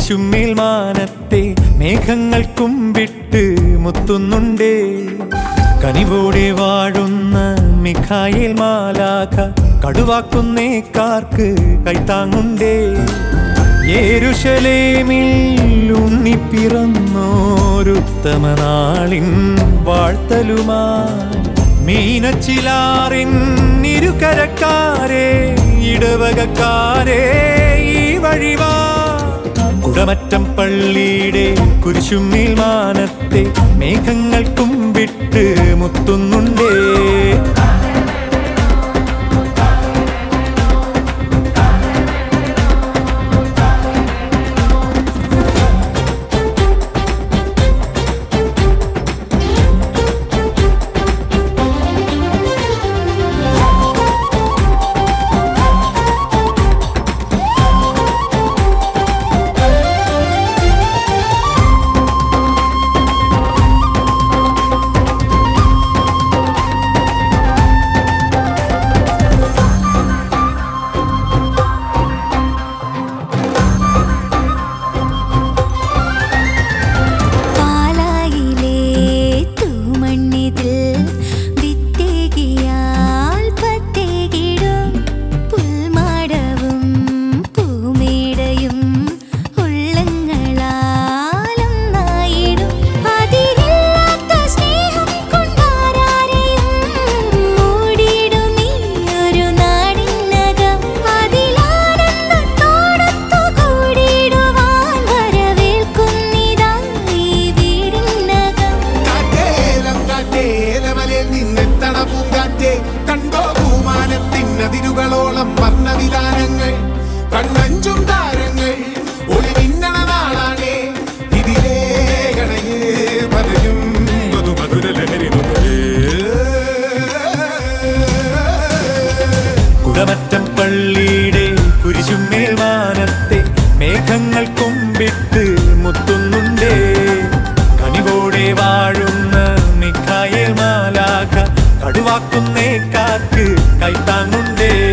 കുരിശുമേൽ മാനത്തെ മേഘങ്ങൾ കുമ്പിട്ട് മുത്തുന്നുണ്ടേ കനിവോടെ വാഴുന്ന മിഖായേൽ മാലാഖ കടുവാക്കുന്നേക്കാർക്ക് കൈത്താങ്ങുണ്ടേ യേരുശലേമിൽ ഉണ്ണി പിറന്നോരുത്തമ നാളിൻ വാഴ്ത്തലുമായി മീനച്ചിലാറിൻ ഇരുകരക്കാരെ ഇടവകക്കാരെ ഈ വഴിവാ കുടമറ്റം പള്ളിയുടെ കുരിശുമേൽ മാനത്തെ മേഘങ്ങൾ കുമ്പിട്ട് മുത്തുന്നുണ്ടേ പാലായിലെ തൂമണ്ണിതിൽ വിത്തേകിയാൽ പത്തേകിടും പുൽമാടവും പൂമേടയും ഉള്ളങ്ങളാലൊന്നായിടും അതിരില്ലാത്ത സ്നേഹം കൊണ്ടാരാരെയും മൂടിയിടും ഈ ഒരു നാടിനകം അതിലാനന്ദത്തോടൊത്തു കൂടിയിടുവാൻ വരവേൽക്കുന്നിതാ ഈ വീടിനകം കാറ്റേലം കാറ്റേലമലയിൽ നിന്നെത്തണ പൂങ്കാറ്റേ കണ്ടോ പൂമാനത്തിനതിരുകളോളം വർണ്ണവിധാനങ്ങൾ കണ്ണഞ്ചും താരങ്ങൾ ഒളി മിന്നണ നാളാണേ ഇതിലേ ഗണയേ പതയും മധുമധുര ലഹരി കുടമറ്റം പള്ളിയുടെ കുരിശുമേൽ മാനത്തെ മേഘങ്ങൾ കുമ്പിട്ട് മുത്തുന്നുണ്ടേ കനിവോടെ വാഴുന്ന മിഖായേൽ മാലാഖ കടുവാക്കുന്നേ കാക്ക് കൈത്താങ്ങുണ്ടേ